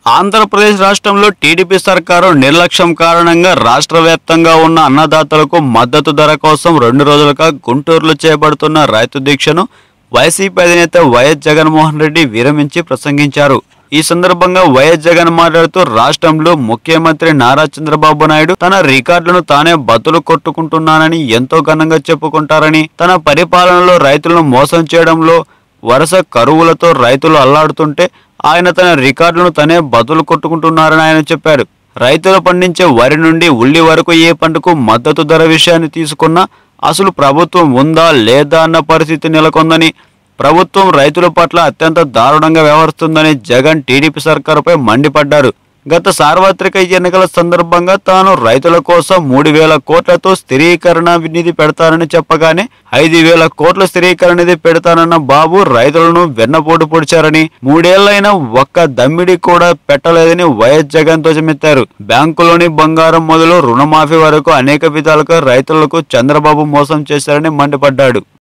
ఆంధ్రప్రదేశ్ రాష్ట్రంలో టీడీపీ సర్కారు నిర్లక్ష్యం కారణంగా రాష్ట్ర వ్యాప్తంగా ఉన్న అన్నదాతలకు మద్దతు ధర కోసం రెండు రోజులుగా గుంటూరులో చేపడుతున్న రైతు దీక్షను వైసీపీ అధినేత వైఎస్ జగన్మోహన్ రెడ్డి విరమించి ప్రసంగించారు ఈ సందర్భంగా వైఎస్ జగన్ మాట్లాడుతూ రాష్ట్రంలో ముఖ్యమంత్రి నారా చంద్రబాబు నాయుడు తన రికార్డులను తానే బతులు కొట్టుకుంటున్నానని ఎంతో ఘనంగా చెప్పుకుంటారని తన పరిపాలనలో రైతులను మోసం చేయడంలో వరుస కరువులతో రైతులు అల్లాడుతుంటే ఆయన తన రికార్డులను తనే బదులు కొట్టుకుంటున్నారని ఆయన చెప్పారు రైతులు పండించే వరి నుండి ఉల్లి వరకు ఏ పంటకు మద్దతు ధర విషయాన్ని తీసుకున్నా అసలు ప్రభుత్వం ఉందా లేదా అన్న పరిస్థితి నెలకొందని ప్రభుత్వం రైతుల పట్ల అత్యంత దారుణంగా వ్యవహరిస్తుందని జగన్ టీడీపీ సర్కారుపై మండిపడ్డారు గత సార్వత్రిక ఎన్నికల సందర్భంగా తాను రైతుల కోసం మూడు వేల కోట్లతో స్థిరీకరణ నిధి పెడతానని చెప్పగానే ఐదు వేల కోట్ల స్థిరీకరణ నిధి పెడతానన్న బాబు రైతులను వెన్నపోటు పొడిచారని మూడేళ్లైనా ఒక్క దమ్మిడి కూడా పెట్టలేదని వైఎస్ జగన్ ధ్వజమెత్తారు బ్యాంకులోని బంగారం మొదలు రుణమాఫీ వరకు అనేక విధాలుగా రైతులకు చంద్రబాబు మోసం చేశారని మండిపడ్డాడు